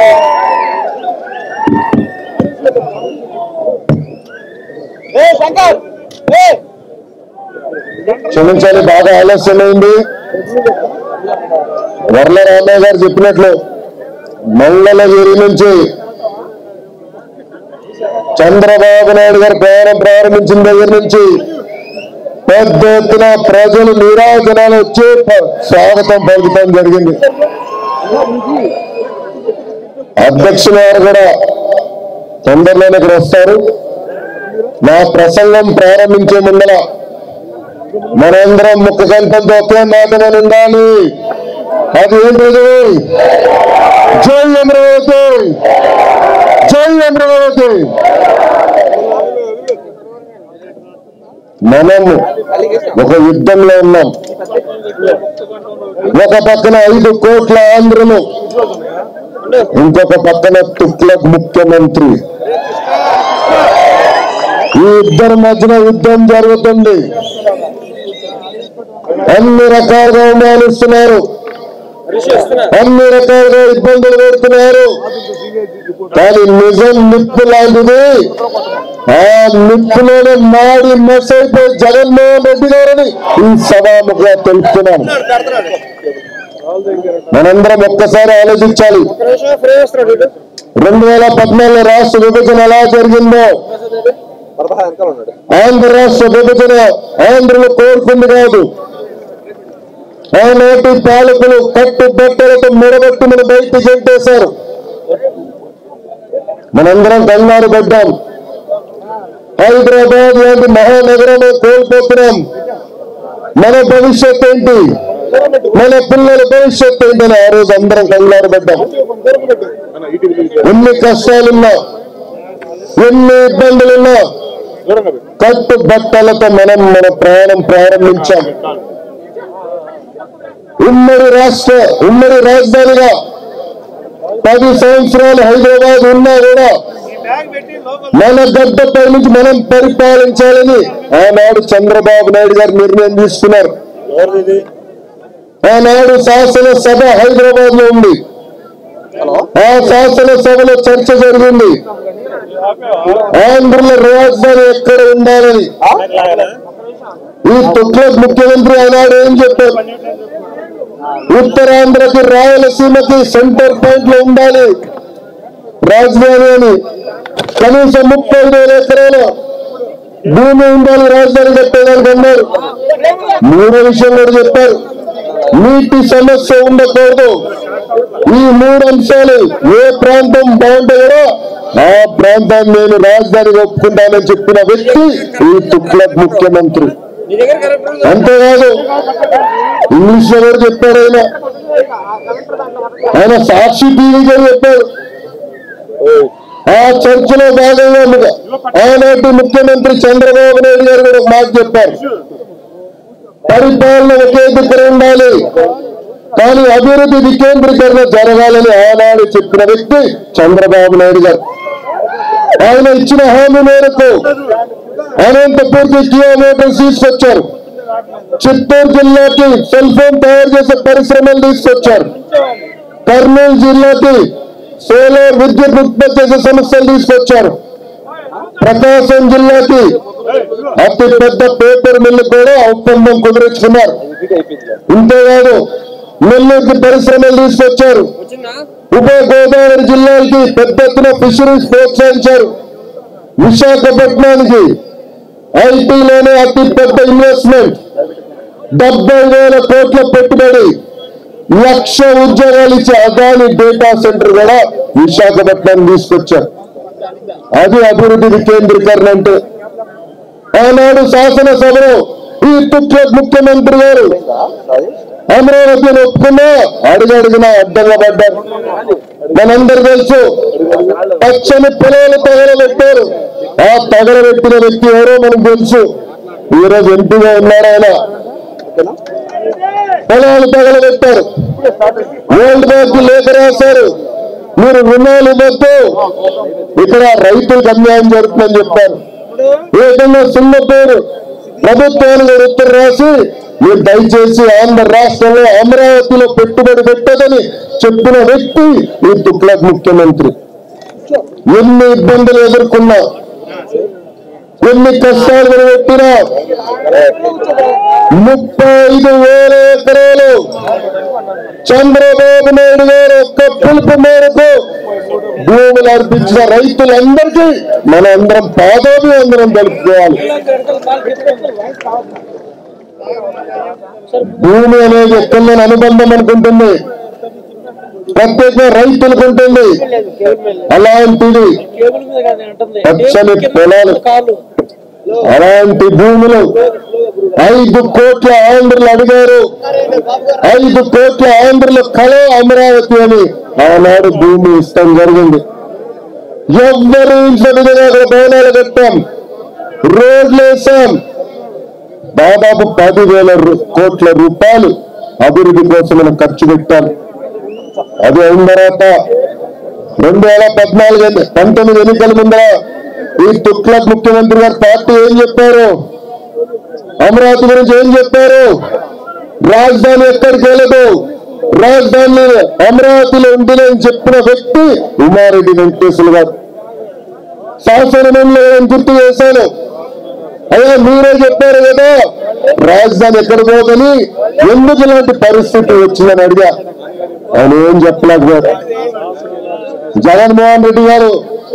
క్షమించాలి బాగా ఆలస్యమైంది వర్ల రామయ్య గారు చెప్పినట్లు మంగళగిరి నుంచి చంద్రబాబు నాయుడు గారు ప్రయాణం ప్రారంభించిన దగ్గర నుంచి పెద్ద ఎత్తున ప్రజలు నీరాజనాలు వచ్చి ప- స్వాగతం పలుకుతాం జరిగింది అధ్యక్షుల వారు కూడా తొందరలోనే ఇక్కడ వస్తారు నా ప్రసంగం ప్రారంభించే ముందర మనందరం ముఖ కల్పంతో ఒకే మాట మీద ఉండాలి అది ఏంటిది జై అమరావతి జై అమరావతి మనం ఒక యుద్ధంలో ఉన్నాం ఒక పక్కన ఐదు కోట్ల ఆంధ్రులు ఇంకొక పక్కన తుక్లక్ ముఖ్యమంత్రి ఈ ఇద్దరి మధ్యన యుద్ధం జరుగుతుంది అన్ని రకాలుగా అవమానిస్తున్నారు అన్ని రకాలుగా ఇబ్బందులు పెడుతున్నారు కానీ నిజం నిప్పు లాంటిది ఆ నిప్పులోనే మాడి మసైపోయి జగన్మోహన్ రెడ్డి గారని ఈ సభాముఖంగా తెలుపుతున్నాను మనందరం ఒక్కసారి ఆలోచించాలి రెండు వేల పద్నాలుగు రాష్ట్ర విభజన ఎలా జరిగిందో ఆంధ్ర రాష్ట్ర విభజన ఆంధ్రలో కోరుకుంది కాదు ఆనాటి పాలకులు కట్టు బట్టలతో మెడబెట్టి మన బయట చెంటేశారు మనందరం కంగారు పడ్డాం హైదరాబాద్ లాంటి మహానగరం కోల్పోతున్నాం మన భవిష్యత్ ఏంటి మన పిల్లల భవిష్యత్ ఏంటని ఆ రోజు అందరం కంగారు పడ్డాం ఎన్ని కష్టాలున్నా ఎన్ని ఇబ్బందులున్నా కట్టు బట్టలతో మనం మన ప్రయాణం ప్రారంభించాం ఉమ్మడి రాష్ట్ర ఉమ్మడి రాజధానిగా పది సంవత్సరాలు హైదరాబాద్ ఉన్నా కూడా మన గడ్డపై నుంచి మనం పరిపాలించాలని ఆనాడు చంద్రబాబు నాయుడు గారు నిర్ణయం తీసుకున్నారు ఆనాడు శాసనసభ హైదరాబాద్ లో ఉంది ఆ శాసనసభలో చర్చ జరిగింది ఆంధ్రుల రాజధాని ఎక్కడ ఉండాలని ఈ తుక్లక్ ముఖ్యమంత్రి ఆనాడు ఏం చెప్పారు ఉత్తరాంధ్రకి రాయలసీమకి సెంటర్ పాయింట్ లో ఉండాలి రాజధాని అని కనీసం ముప్పై వేల ఎకరాల భూమి ఉండాలి రాజధాని కట్టేదానికి అన్నారు మూడో విషయం కూడా చెప్పారు నీటి సమస్య ఉండకూడదు ఈ మూడు అంశాలు ఏ ప్రాంతం బాగుంటాయో ఆ ప్రాంతాన్ని నేను రాజధాని ఒప్పుకుంటానని చెప్పిన వ్యక్తి ఈ తుక్లక్ ముఖ్యమంత్రి అంతేకాదు ఇంగ్లీష్ లో కూడా చెప్పారు ఆయన ఆయన సాక్షి టీవీగా చెప్పారు ఆ చర్చలో భాగంగా ముగ- ఆనాటి ముఖ్యమంత్రి చంద్రబాబు నాయుడు గారు కూడా ఒక మాట చెప్పారు పరిపాలన ఒకే దగ్గర ఉండాలి కానీ అభివృద్ధి వికేంద్రీకరణ జరగాలని ఆనాడు చెప్పిన వ్యక్తి చంద్రబాబు నాయుడు గారు ఆయన ఇచ్చిన హామీ మేరకు అనంతపూర్కి కియా మోటార్స్ తీసుకొచ్చారు చిత్తూరు జిల్లాకి సెల్ ఫోన్ తయారు చేసే పరిశ్రమలు తీసుకొచ్చారు కర్నూలు జిల్లాకి సోలార్ విద్యుత్ ఉత్పత్తి చేసే సంస్థలు తీసుకొచ్చారు ప్రకాశం జిల్లాకి అతి పెద్ద పేపర్ మిల్లు కూడా ఒప్పందం కుదుర్చుకున్నారు ఇంతేకాదు నెల్లూరుకి పరిశ్రమలు తీసుకొచ్చారు ఉభయ గోదావరి జిల్లాలకి పెద్ద ఎత్తున ఫిషరీస్ ప్రోత్సహించారు విశాఖపట్నానికి ఐటీలోనే అతి పెద్ద ఇన్వెస్ట్మెంట్ డెబ్బై వేల కోట్ల పెట్టుబడి లక్ష ఉద్యోగాలు ఇచ్చే అదాని డేటా సెంటర్ కూడా విశాఖపట్నం తీసుకొచ్చారు అది అభివృద్ధి వికేంద్రీకరణ అంటే ఆనాడు శాసనసభలో ఈ తుక్లక్ ముఖ్యమంత్రి గారు అమరావతిని ఒప్పుకున్నా అడుగడుగునా అడ్డంగా పడ్డారు మనందరూ తెలుసు పచ్చని పొలాలు తగలబెట్టారు ఆ తగలబెట్టిన వ్యక్తి ఎవరో మనకు తెలుసు ఈ రోజు ఎంపీగా ఉన్నారు ఆయన పొలాలు తగలబెట్టారు వరల్డ్ బ్యాంక్ లేఖ రాశారు మీరు రుణాలు ఇవ్వద్దు ఇక్కడ రైతులకు అన్యాయం జరుగుతుందని చెప్పారు ఏదన్నా సింగపూర్ ప్రభుత్వానికి ఒక ఉత్తరం రాసి మీరు దయచేసి ఆంధ్ర రాష్ట్రంలో అమరావతిలో పెట్టుబడి పెట్టదని చెప్పిన వ్యక్తి ఈ తుక్లక్ ముఖ్యమంత్రి ఎన్ని ఇబ్బందులు ఎదుర్కొన్నా ఎన్ని కష్టాలు పెట్టినా ముప్పై ఐదు వేల ఎకరాలు చంద్రబాబు నాయుడు గారు ఒక్క పిలుపు మేరకు భూములు అర్పించిన రైతులందరికీ మన అందరం పాదాభివందనం తెలుపుకోవాలి భూమి అనేది ఎక్కడ అనుబంధం అనుకుంటుంది ప్రత్యేకంగా రైతులకు ఉంటుంది అలాంటిది కేబుల్ మీద కాదు నేను అంటుంది. పచ్చని కేబుల్ పొలాలు. కాళ్ళు అలాంటి భూములు ఐదు కోట్ల ఆంధ్రులు అడిగారు ఐదు కోట్ల ఆంధ్రుల కళ అమరావతి అని ఆనాడు భూమి ఇష్టం జరిగింది ఎవ్వరు ఇంట్లో విధంగా అక్కడ భవనాలు కట్టాం రోడ్లు వేసాం దాదాపు పదివేల రు- కోట్ల రూపాయలు అభివృద్ధి కోసం మనం ఖర్చు పెట్టాం అది అయిన తర్వాత రెండు వేల పద్నాలుగు ఎన్ని- పంతొమ్మిది ఎన్నికల ముందర ఈ తుక్లక్ ముఖ్యమంత్రి గారు పార్టీ ఏం చెప్పారు అమరావతి గురించి ఏం చెప్పారు రాజధాని ఎక్కడికి వెళ్ళదు రాజధాని అమరావతిలో ఉంటుంది అని చెప్పిన వ్యక్తి ఉమారెడ్డి వెంకటేశ్వర గారు శాసనంలో నేను గుర్తు చేశాను అయ్యా మీరే చెప్పారు కదా రాజధాని ఎక్కడ పోదని ఎందుకు ఇలాంటి పరిస్థితి వచ్చిందని అడిగా ఆయన ఏం చెప్పలేకపోయారు జగన్మోహన్ రెడ్డి గారు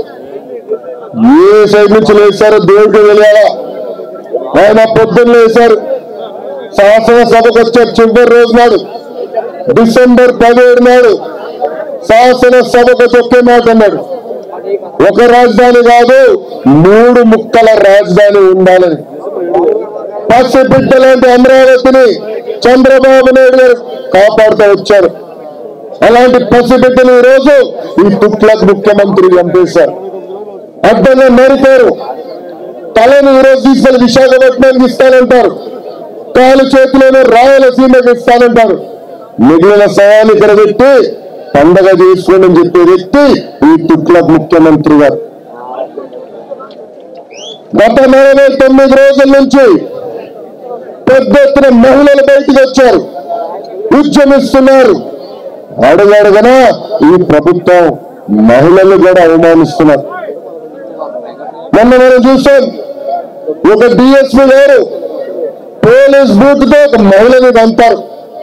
ఏ సైడ్ నుంచి లేచారో దేవుడికి తెలియాలా ఆయన పొద్దున్న లేచారు శాసనసభకు వచ్చారు చివరి రోజు నాడు డిసెంబర్ పదిహేడు నాడు శాసనసభకు వచ్చి ఒకే మాట అన్నాడు ఒక రాజధాని కాదు మూడు ముక్కల రాజధాని ఉండాలని పసిబిడ్డ లాంటి అమరావతిని చంద్రబాబు నాయుడు గారు కాపాడుతూ వచ్చారు అలాంటి పసిబిడ్డలు ఈ రోజు ఈ తుక్లక్ ముఖ్యమంత్రి చంపేశారు అడ్డంగా నరికారు తలని ఈ రోజు తీసుకెళ్లి విశాఖపట్నానికి ఇస్తానంటారు కాలు చేతిలోనే రాయలసీమకి ఇస్తానంటారు మిగిలిన సవాలు ఇక్కడ పెట్టి పండగ చేసుకోండి అని చెప్పే వ్యక్తి ఈ తుక్లక్ ముఖ్యమంత్రి గారు గత నలభై తొమ్మిది రోజుల నుంచి పెద్ద ఎత్తున మహిళలు బయటకు వచ్చారు ఉద్యమిస్తున్నారు అడుగడుగునా ఈ ప్రభుత్వం మహిళలు కూడా అవమానిస్తున్నారు మొన్న మనం చూసాం ఒక డిఎస్పీ గారు పోలీస్ బూత్ తో ఒక మహిళని పంపారు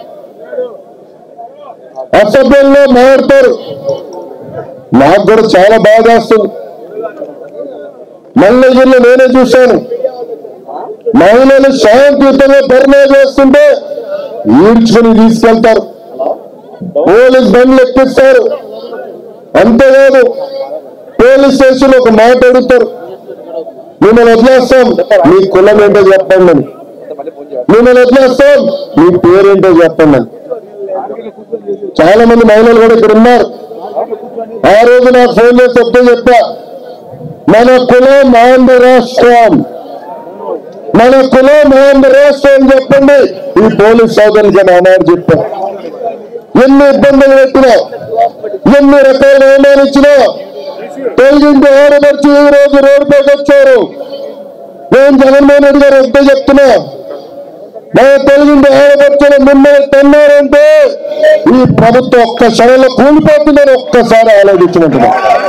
అసభ్యంలో మాట్లాడతారు నాకు కూడా చాలా బాధ వేస్తుంది మల్లగిరిలో నేనే చూశాను మహిళలు శాంతియుతంగా ధర్నా చేస్తుంటే ఈడ్చుకుని తీసుకెళ్తారు పోలీస్ బండ్లు ఎక్కిస్తారు అంతేకాదు పోలీస్ స్టేషన్ ఒక మాట అడుగుతారు మిమ్మల్ని వదిలేస్తాం మీ కులం ఏంటో చెప్పండి అని మిమ్మల్ని వదిలేస్తాం మీ పేరేంటో చెప్పండి అని చాలా మంది మహిళలు కూడా ఇక్కడ ఉన్నారు ఆ రోజు నాకు ఫోన్ చేసి ఒకటే చెప్పా మన కులం ఆంధ్ర రాష్ట్రం మన కులం ఆంధ్ర రాష్ట్రం అని చెప్పండి ఈ పోలీస్ సోదరులకి అని ఆనాడు చెప్పా ఎన్ని ఇబ్బందులు పెట్టినా ఎన్ని రకాల అవమానించినా తొలగింటి ఆడపరిచి ఈ రోజు రోడ్డుపైకి వచ్చారు నేను జగన్మోహన్ రెడ్డి గారు వద్దే చెప్తున్నా నా తొలగింటి ఆడపరిచిన మిమ్మల్ని తన్నారంటే ఈ ప్రభుత్వం ఒక్క క్షణంలో కూలిపోతుందని ఒక్కసారి ఆలోచించినట్టుగా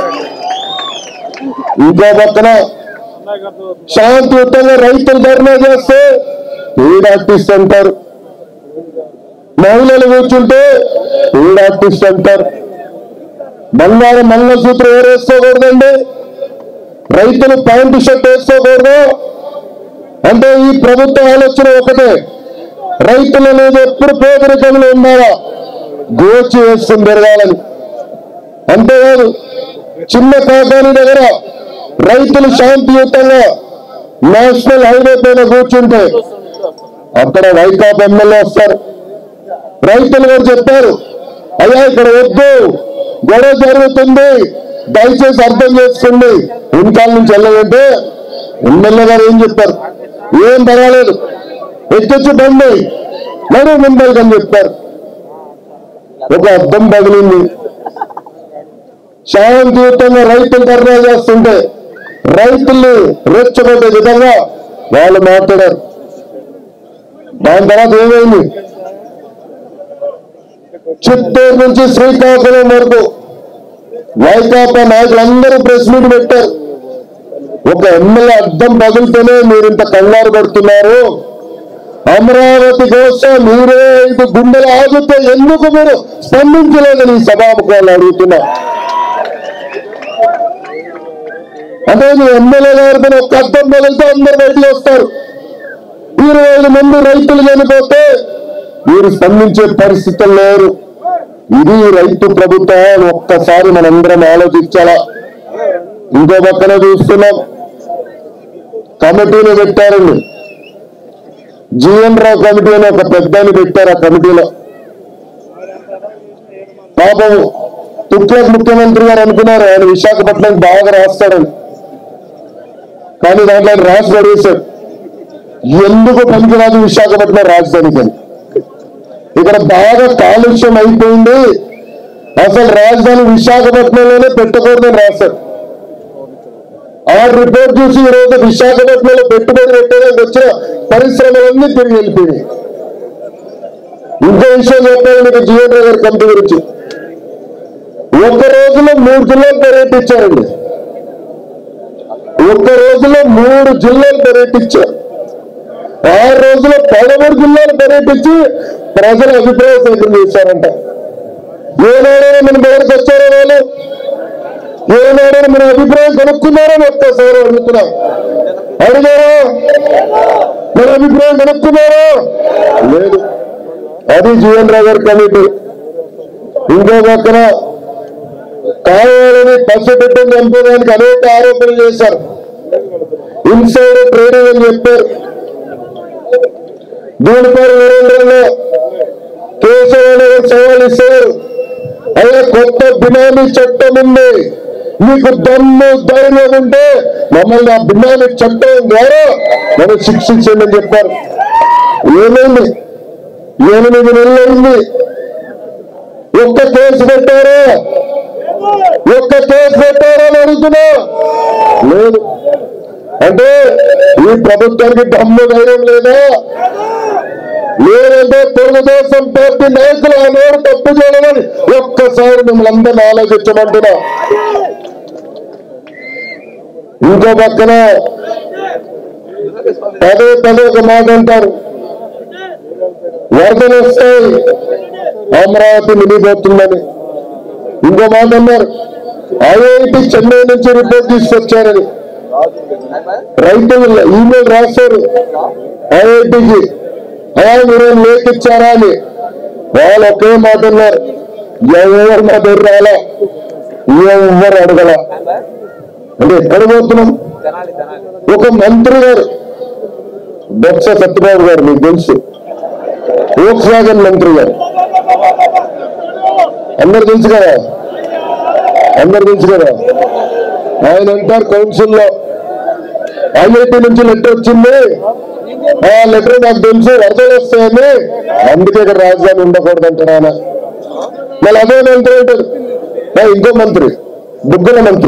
ఇంకో పక్కన శాంతియుతంగా రైతులు ధర్నా చేస్తే ఏడు ఆర్టిస్ట్ అంటారు మహిళలు కూర్చుంటే ఏడు ఆర్టిస్ట్ అంటారు బంగారం మంగళసూత్రం ఎవరు వేసుకోకూడదండి రైతులు ప్యాంటు షర్ట్ వేసుకోకూడదు అంటే ఈ ప్రభుత్వ ఆలోచన ఒకటే రైతులు అనేది ఎప్పుడు పేదరికంలో ఉన్నారా గోచి వేసుకుని పెరగాలని అంతేకాదు చిన్న కాకాని దగ్గర రైతులు శాంతియుతంగా నేషనల్ హైవే పైన కూర్చుంటే అక్కడ వైకాపా ఎమ్మెల్యే వస్తారు రైతులు గారు చెప్పారు అయ్యా ఇక్కడ వద్దు గొడవ జరుగుతుంది దయచేసి అర్థం చేసుకోండి ఇంకాల నుంచి వెళ్ళదంటే ఎమ్మెల్యే గారు ఏం చెప్పారు ఏం పర్వాలేదు ఎక్కొచ్చి బండి మరి ముందరికి అని చెప్పారు ఒక అర్థం పగిలింది శాంతియుతంగా రైతులు ధర్నా చేస్తుంటే రైతుల్ని రెచ్చగొట్టే విధంగా వాళ్ళు మాట్లాడారు దాని తర్వాత ఏమైంది చిత్తూరు నుంచి శ్రీకాకుళం వరకు వైకాపా నాయకులందరూ ప్రెస్ మీట్ పెట్టారు ఒక ఎమ్మెల్యే అద్దం పగులుతూనే మీరు ఇంత కంగారు పడుతున్నారు అమరావతి కోసం మీరే ఐదు గుండెలు ఆగితే ఎందుకు మీరు స్పందించలేదని ఈ సభాముఖాలు అడుగుతున్నా అంటే మీ ఎమ్మెల్యే గారి ఒక్క అద్దం పగిలితే అందరు బయటకు వస్తారు ఇరవై ఐదు మంది రైతులు చనిపోతే మీరు స్పందించే పరిస్థితులు లేరు ఇది రైతు ప్రభుత్వం ఒక్కసారి మనందరం ఆలోచించాలా ఇంకో పక్కన చూస్తున్నాం కమిటీలు పెట్టారండి జీఎన్ రావు కమిటీ అని ఒక పెద్దని పెట్టారు ఆ కమిటీలో పాపం తుక్లక్ ముఖ్యమంత్రి గారు అనుకున్నారు ఆయన విశాఖపట్నం బాగా రాస్తాడని కానీ దాంట్లో ఆయన రాసి పడేశాడు ఎందుకు పనికిరాదు విశాఖపట్నం రాజధానికి అని ఇక్కడ బాగా కాలుష్యం అయిపోయింది అసలు రాజధాని విశాఖపట్నంలోనే పెట్టకూడదని రాశారు ఆ రిపోర్ట్ చూసి ఈ రోజు విశాఖపట్నంలో పెట్టుబడి పెట్టడానికి వచ్చిన పరిశ్రమలన్నీ తిరిగి వెళ్ళిపోయినాయి ఇంకో విషయం చెప్పాలి మీకు జీవన్ గారి కమిటీ గురించి ఒక్క రోజులో మూడు జిల్లాలు పర్యటించారండి ఒక్క రోజులో మూడు జిల్లాలు పర్యటించారు ఆరు రోజుల్లో పదమూడు జిల్లాలు పర్యటించి ప్రజల అభిప్రాయ సేకరణ చేశారంట ఏనాడైనా మన దగ్గరకు వచ్చారో వాళ్ళు ఏనాడైనా మన అభిప్రాయం కనుక్కున్నారని ఒక్కసారి అడుగుతున్నా అడిగారా మన అభిప్రాయం కనుక్కున్నారా లేదు అది జీవన్ రావు గారి కమిటీ ఇంకో పక్కన కావాలని పసిబిడ్డను చంపడానికి అనేక ఆరోపణలు చేశారు ఇన్సైడ్ ట్రేడింగ్ అని చెప్పారు దీనిపై నరేంద్రలో కేశవాణి సవాల్ ఇస్తారు అయ్యా కొత్త బినామీ చట్టం ఉంది మీకు దమ్ము ధైర్యం ఉంటే మమ్మల్ని ఆ బినామీ చట్టం ద్వారా మనం శిక్షించండి అని చెప్పారు ఏమైంది ఎనిమిది నెలలైంది ఒక్క కేసు పెట్టారా ఒక్క కేసు పెట్టారా అని అడుగుతున్నా లేదు అంటే ఈ ప్రభుత్వానికి దమ్ము ధైర్యం లేదా లేదంటే తెలుగుదేశం పార్టీ నాయకులు ఆనాడు తప్పు చేయలేదని ఒక్కసారి మిమ్మల్ని అందరిని ఆలోచించమంటున్నా ఇంకో పక్కన పదే పదే ఒక మాట అంటారు వరదలు వస్తాయి అమరావతి మునిగిపోతుందని ఇంకో మాట అన్నారు ఐఐటి చెన్నై నుంచి రిపోర్ట్ తీసుకొచ్చారని రైతులు ఈమెయిల్ రాశారు ఐఐటికి అయ్యా మీరు లేఖ ఇచ్చారా అని వాళ్ళు ఒకే మాట ఉన్నారు ఎవరు మా దగ్గర రాలా ఎవరు అడగల అంటే ఎక్కడ పోతున్నాం ఒక మంత్రి గారు బొత్స సత్యబాబు గారు మీకు తెలుసు ఓక్స్ వ్యాగన్ మంత్రి గారు అందరు తెలుసు కదా అందరు తెలుసు కదా ఆయన అంటారు కౌన్సిల్లో ఐఐటి నుంచి లెటర్ వచ్చింది ఆ లెటర్ నాకు తెలుసు వరదలు వస్తాయని అందుకే ఇక్కడ రాజధాని ఉండకూడదు అంటారు ఆయన మళ్ళీ అదే మంత్రి అంటారు ఆ, ఇంకో మంత్రి బుగ్గల మంత్రి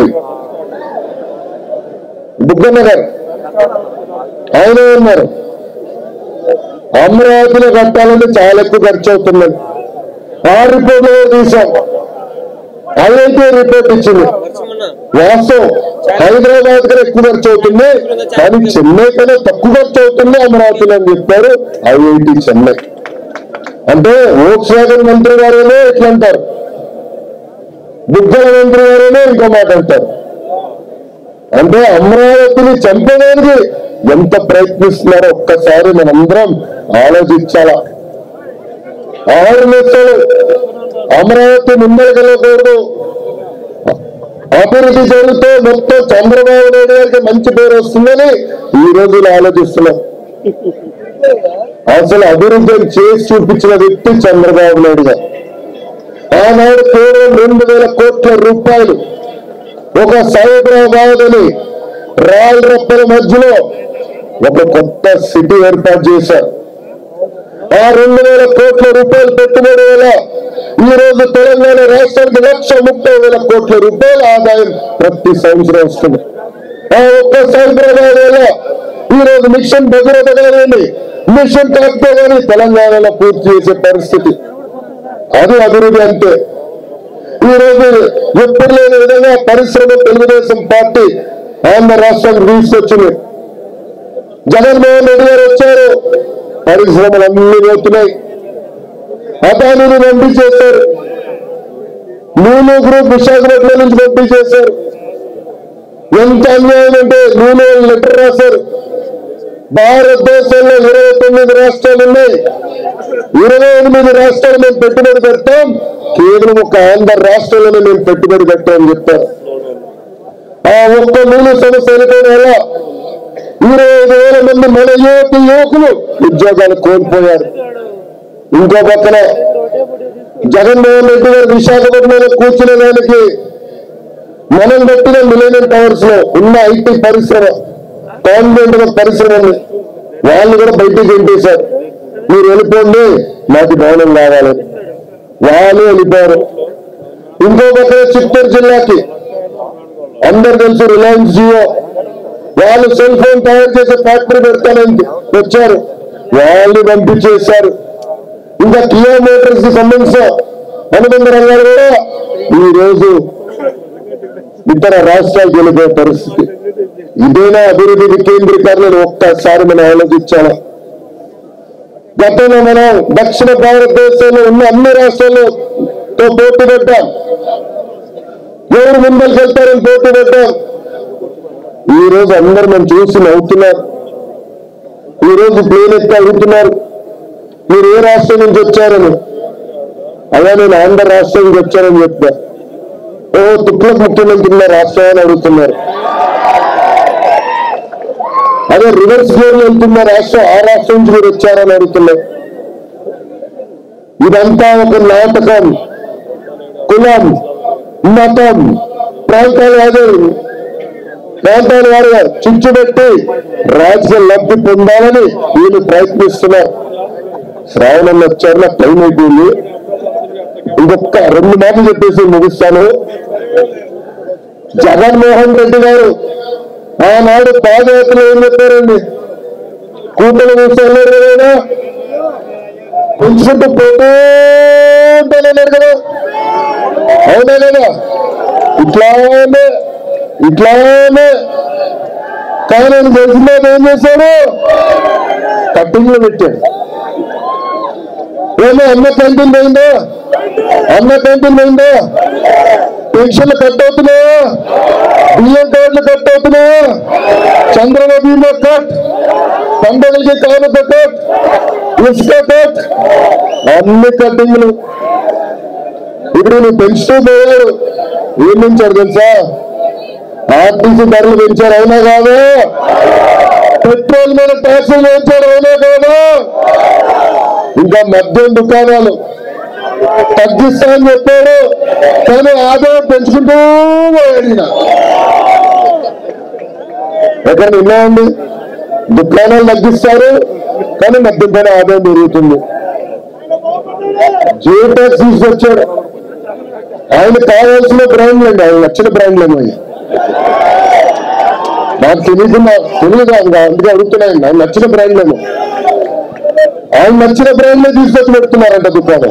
బుగ్గన్న గారు ఆయన ఉన్నారు అమరావతిలో కట్టాలంటే చాలా ఎక్కువ ఖర్చు అవుతుందని ఆ రిపోర్ట్ తీసాం ఐఐటి రిపోర్ట్ ఇచ్చింది వాస్తవం హైదరాబాద్ కన్నా ఎక్కువ ఖర్చు అవుతుంది కానీ చెన్నై కన్నా తక్కువ ఖర్చు అవుతుంది అమరావతిలో అని చెప్పారు ఐఐటి చెన్నై అంటే ఓక్స్ వ్యాగన్ మంత్రి గారేనే ఇట్లా అంటారు బుగ్గల మంత్రి గారేనే ఇంకో మాట అంటారు అంటే అమరావతిని చంపడానికి ఎంత ప్రయత్నిస్తున్నారో ఒక్కసారి మనందరం ఆలోచించాలా ఆరు లక్షలు అమరావతి ముందరకెళ్ళకూడదు అభివృద్ధి జరిగితే మొత్తం చంద్రబాబు నాయుడు గారికి మంచి పేరు వస్తుందని ఈ రోజులు ఆలోచిస్తున్నాం అసలు అభివృద్ధి చేసి చూపించిన వ్యక్తి చంద్రబాబు నాయుడు గారు ఆనాడు కేవలం రెండు వేల కోట్ల రూపాయలు ఒక సైబరాబాద్ అని రాయల్ రప్పల మధ్యలో ఒక కొత్త సిటీ ఏర్పాటు చేశారు ఆ రెండు వేల కోట్ల రూపాయలు పెట్టుబడి వల్ల ఈ రోజు తెలంగాణ రాష్ట్రానికి లక్ష ముప్పై వేల కోట్ల రూపాయల ఆదాయం ప్రతి సంవత్సరం వస్తుంది ఆ ఒక్క సైబరాబాద్ వల్ల ఈ రోజు మిషన్ భగీరథ కానివ్వండి మిషన్ కాకపోతే కానీ తెలంగాణలో పూర్తి చేసే పరిస్థితి అది అభివృద్ధి అంటే ఈ రోజు ఎప్పుడు లేని విధంగా పరిశ్రమ తెలుగుదేశం పార్టీ ఆంధ్ర రాష్ట్రానికి తీసుకొచ్చింది జగన్మోహన్ రెడ్డి గారు వచ్చారు పరిశ్రమలు అన్ని పోతున్నాయి అదానిని పంపించేశారు లూలు గ్రూప్ విశాఖపట్నం నుంచి పంపించేశారు ఎంత అన్యాయం అంటే లూలు వాళ్ళు లెటర్ రాశారు భారతదేశంలో ఇరవై తొమ్మిది రాష్ట్రాలు ఉన్నాయి ఇరవై ఎనిమిది రాష్ట్రాలు మేము పెట్టుబడి పెడతాం కేవలం ఒక ఆంధ్ర రాష్ట్రంలోనే మేము పెట్టుబడి పెట్టామని చెప్పారు ఆ ఒక్క నూనె సమస్య వెళ్ళిపోయిన వల్ల ఇరవై ఐదు వేల మంది మన యువతి యువకులు ఉద్యోగాలు కోల్పోయారు ఇంకో పక్కన జగన్మోహన్ రెడ్డి గారు విశాఖపట్నంలో కూర్చునే దానికి మనం పెట్టిన మిలేనియం టవర్స్ లో ఉన్న ఐటీ పరిశ్రమ గవర్నమెంట్ పరిశ్రమ ఉంది వాళ్ళు కూడా బయటికి వెళ్ళేశారు మీరు వెళ్ళిపోండి మాకు భవనం కావాలి వాళ్ళు వెళ్ళిపోయారు ఇంకో పక్కన చిత్తూరు జిల్లాకి అందరు తెలుసు రిలయన్స్ జియో వాళ్ళు సెల్ ఫోన్ తయారు చేసే ఫ్యాక్టరీ పెడతానని వచ్చారు వాళ్ళు పంపించేశారు ఇంకా కియా మోటార్స్ కి సంబంధించిన అనుబంధ రంగాలు కూడా ఈ రోజు ఇతర రాష్ట్రాలకు వెళ్ళిపోయే పరిస్థితి ఇదేనా అభివృద్ధి వికేంద్రీకరణ ఒక్కసారి మనం ఆలోచించాలా గతంలో మనం దక్షిణ భారతదేశంలో ఉన్న అన్ని రాష్ట్రాల్లో తో పోటీ పెట్టాం ఎవరు ముందరికి వెళ్తారని పోటీ పెట్టాం ఈ రోజు అందరు మనం చూసి నవ్వుతున్నారు ఈ రోజు ప్లేన్ ఎత్తి అడుగుతున్నారు మీరు ఏ రాష్ట్రం నుంచి వచ్చారని అలా నేను ఆంధ్ర రాష్ట్రం నుంచి వచ్చానని చెప్పా ఓ తుట్లకు ముఖ్యమంత్రి ఉన్న రాష్ట్రం అని అడుగుతున్నారు అదే రివర్స్ గేర్ వెళ్తున్న రాష్ట్రం ఆ రాష్ట్రం నుంచి మీరు వచ్చారని అడుగుతున్నారు ఇదంతా ఒక నాటకం కులం మతం ప్రాంతాల వారు ప్రాంతాల వారుగా చిచ్చుబెట్టి రాజకీయ లబ్ధి పొందాలని వీళ్ళు ప్రయత్నిస్తున్నారు శ్రావణం వచ్చారు నాకు టైం అయిపోయింది ఇంకొక రెండు మాటలు చెప్పేసి ముగిస్తాను జగన్మోహన్ రెడ్డి గారు ఆనాడు పాదయాత్రలు ఏం చెప్పారండి కూటమి చూసి వెళ్ళారు కదా పెంచుకుంటూ పోతూ ఉంటానన్నారు కదా అవునా కదా ఇట్లానే ఇట్లానే కానీ ఆయన తెలిసిన ఏం చేశాడు కట్టింగ్ లో పెట్టాడు ఏమో అన్న క్యాంటీన్ పోయిందో అన్న క్యాంటీన్ పోయిందో పెన్షన్లు కట్ అవుతున్నాయా బియ్యం కార్డులు కట్ అవుతున్నాయా చంద్రబాబు బీమా కట్ పండుగలకి కానుక కట్ ఇసుక కట్ అన్ని కట్టింగ్లు ఇప్పుడు నువ్వు పెంచుతూ పోయాడు ఏం పెంచాడు తెలుసా ఆర్టీసీ ధరలు పెంచారు అవునా కాదు పెట్రోల్ మీద ట్యాక్సులు పెంచారు అవునా కాదు ఇంకా మద్యం దుకాణాలు తగ్గిస్తా అని చెప్పాడు కానీ ఆదాయం పెంచుకుంటూ పోయాడు ఈయన. ఎక్కడ విన్నామండి దుకాణాలు తగ్గిస్తారు కానీ మద్యం పైన ఆదాయం పెరుగుతుంది జియో ట్యాక్స్ తీసుకొచ్చాడు ఆయన కావాల్సిన బ్రాండ్లు అండి ఆయన నచ్చిన బ్రాండ్లు ఏమో నాకు తెలియకుండా తెలియదు కాదు అందుకే అడుగుతున్నాయండి ఆయన నచ్చిన బ్రాండ్లేమో ఆయన నచ్చిన బ్రాండ్లే తీసుకొచ్చి పెడుతున్నారంట దుకాణం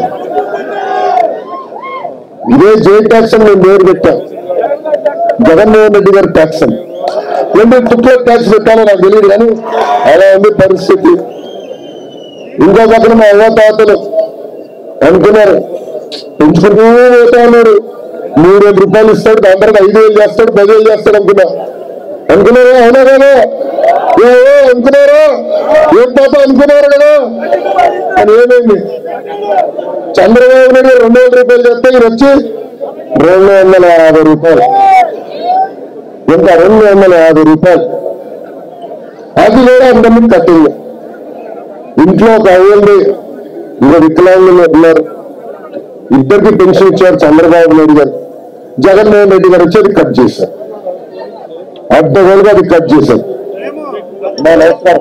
ఇదే జే ట్యాక్స్ అని మేము పేరు పెట్టాం జగన్మోహన్ రెడ్డి గారి ట్యాక్స్ అని రెండు తుట్ల ట్యాక్స్ పెట్టాలో నాకు తెలియదు కానీ అలా ఉంది పరిస్థితి ఇంకో పక్కన మా అవ్వ తాతలు అనుకున్నారు పెంచుకుంటూ పోతా ఉన్నాడు మూడు వేల రూపాయలు ఇస్తాడు దాని తర్వాత ఐదు వేలు చేస్తాడు పదివేలు చేస్తాడు అనుకున్నా అనుకున్నారా అవునా కదా ఏ ఏ అనుకున్నారా ఏం పాప అనుకున్నారు కదా అని ఏమైంది చంద్రబాబు నాయుడు గారు రెండు వేల రూపాయలు చెప్తే ఈయన వచ్చి రెండు వందల యాభై రూపాయలు ఇంకా రెండు వందల యాభై రూపాయలు అది కూడా అందరినీ కట్టింది ఇంట్లో ఒక అయ్యండి ఇంకా వికలాంగులు ఉన్నారు ఇద్దరికి పెన్షన్ ఇచ్చారు చంద్రబాబు నాయుడు గారు జగన్మోహన్ రెడ్డి గారు వచ్చి అది కట్ చేశారు అడ్డగోలుగా అది కట్ చేశారు నా నమస్కారం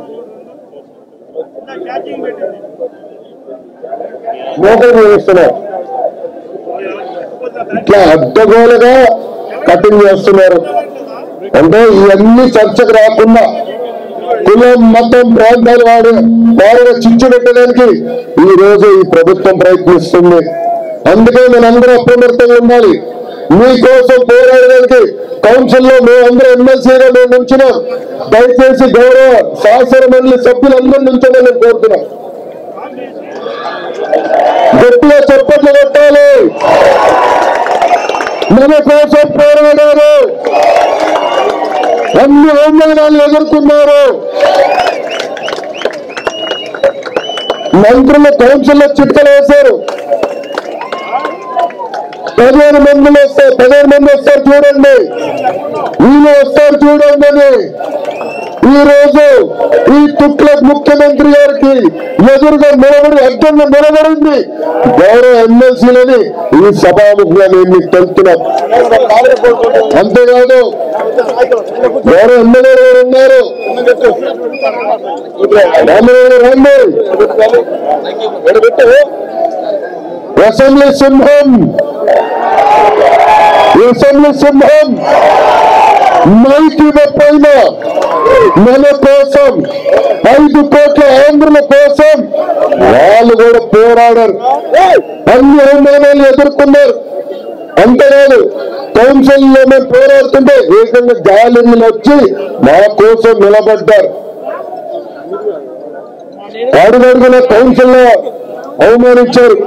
మోకలు చేస్తున్నారు ఇట్లా అడ్డగోలుగా కటింగ్ చేస్తున్నారు అంటే ఇవన్నీ చర్చకు రాకుండా కులం మతం ప్రాంతాలు వాడు వారిని చిచ్చు పెట్టడానికి ఈ రోజు ఈ ప్రభుత్వం ప్రయత్నిస్తుంది అందుకే మనందరూ అప్రమత్తంగా ఉండాలి మీకోసం పోరాడడానికి కౌన్సిల్ లో మేమందరం ఎమ్మెల్సీగా మేము నుంచున్నాం దయచేసి గౌరవ శాసన మండలి సభ్యులందరూ నుంచోమని నేను కోరుతున్నాం గట్టిగా చప్పట్లు కొట్టాలి మన కోసం పోరాడారు అన్ని అవమానాలు ఎదుర్కొన్నారు మంత్రులు కౌన్సిల్లో చిట్టలు వేశారు పదిహేను మందిలు వస్తారు పదిహేను మంది వస్తారు చూడండి వీళ్ళు వస్తారు చూడండి అని ఈ రోజు ఈ తుట్ల ముఖ్యమంత్రి గారికి ఎదురుగా నిలబడి అడ్డంగా నిలబడింది గౌరవ ఎమ్మెల్సీలని ఈ సభాముఖంగా నేను మీకు తెలుపుతున్నాను అంతేకాదు గౌరవ ఎమ్మెల్యే గారు ఉన్నారు రామరావు రండి అసెంబ్లీ సింహం అసెంబ్లీ సింహం మైకి పైన మన కోసం ఐదు కోట్ల ఆంధ్రుల కోసం వాళ్ళు కూడా పోరాడారు అన్ని అవమానాలు ఎదుర్కొన్నారు అంతేకాదు కౌన్సిల్ లో మేము పోరాడుతుంటే ఏకంగా గాలిని వచ్చి మా కోసం నిలబడ్డారు అడుగడుగున కౌన్సిల్ లో అవమానించారు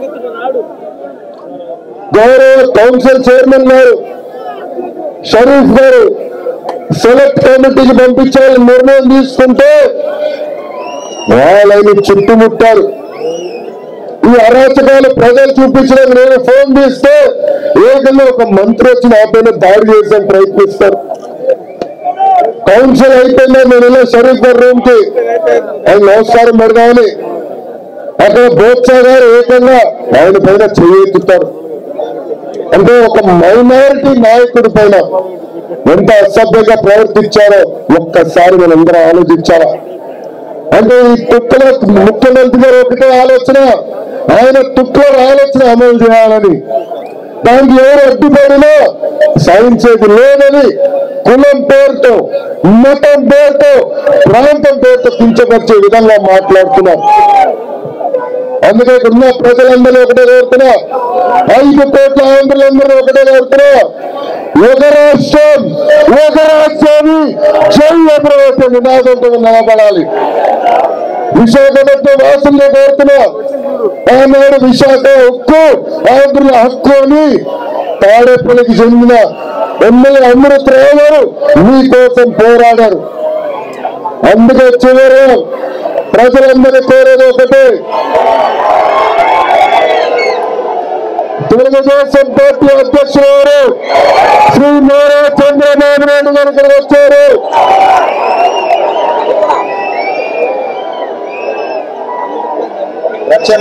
గౌరవ కౌన్సిల్ చైర్మన్ గారు షరీఫ్ గారు సెలెక్ట్ కమిటీకి పంపించాలని నిర్ణయం తీసుకుంటే వాళ్ళని చుట్టుముట్టారు ఈ అరాచకాలు ప్రజలు చూపించడానికి నేను ఫోన్ తీస్తే ఏకంగా ఒక మంత్రి వచ్చి నా పైన దాడి చేసాను ప్రయత్నిస్తారు కౌన్సిల్ అయిపోయిందా నేను ఇలా షరీఫ్ గారి రూమ్ కి ఆయన నమస్కారం పెడదామని అక్కడ బోత్సా గారు ఏకంగా ఆయన పైన చేయెత్తుతారు అంటే ఒక మైనారిటీ నాయకుడి పైన ఎంత అసభ్యంగా ప్రవర్తించారో ఒక్కసారి మనందరం ఆలోచించాలా అంటే ఈ తుక్కల ముఖ్యమంత్రి గారు ఒకటే ఆలోచన ఆయన తుక్కల ఆలోచన అమలు చేయాలని దానికి ఎవరు అడ్డుపడినా సాధించేది లేదని కులం పేరుతో మతం పేరుతో ప్రాంతం పేరుతో కించపరిచే విధంగా మాట్లాడుతున్నారు అందుకే ఇక్కడ ఉన్న ప్రజలందరూ ఒకటే కోరుతున్నా ఐదు కోట్ల ఆంధ్రులందరూ ఒకటే కోరుతున్నా ఒక రాష్ట్రం ఒక రాష్ట్రాన్ని జై అమరావతి నినాదంతో నిలబడాలి విశాఖపట్నం వాసుల్ని కోరుతున్నా ఆనాడు విశాఖ హక్కు ఆంధ్రుల హక్కు అని తాడేపల్లికి చెందిన ఎమ్మెల్యే అమృతరావు గారు మీకోసం పోరాడారు అందుకే చివరి ప్రజలందరూ కోరేది ఒకటే తెలుగుదేశం పార్టీ అధ్యక్షులు వారు శ్రీ నారా చంద్రబాబు నాయుడు గారు ఇక్కడికి వచ్చారు రచన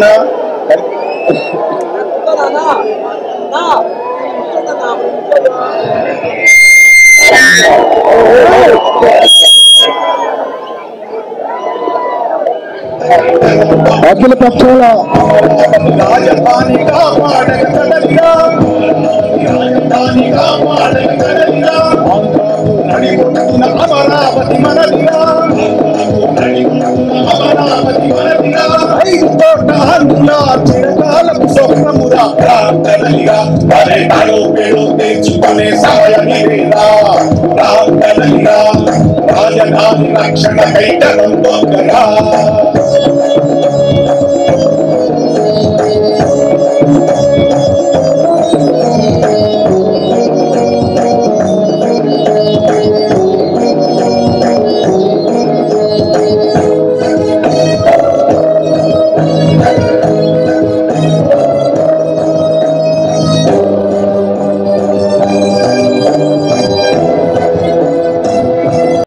అఖిల పక్షాల రాజధాని కాపాడక తడలిరా రాజధాని కాపాడక తడలిరా నడిగొట్టున అమరావతి మనదిరా నడిగొట్టున అమరావతి మనదిరా ఐదు కోట్ల హంగుల చిరకాలకు స్వప్నమురా ప్రార్థనలిరా పర్యటనలో పేరు తెచ్చుకునే సమయమిరా ప్రార్థనలిరా రాజధాని రక్షణ కైటనం పొందరా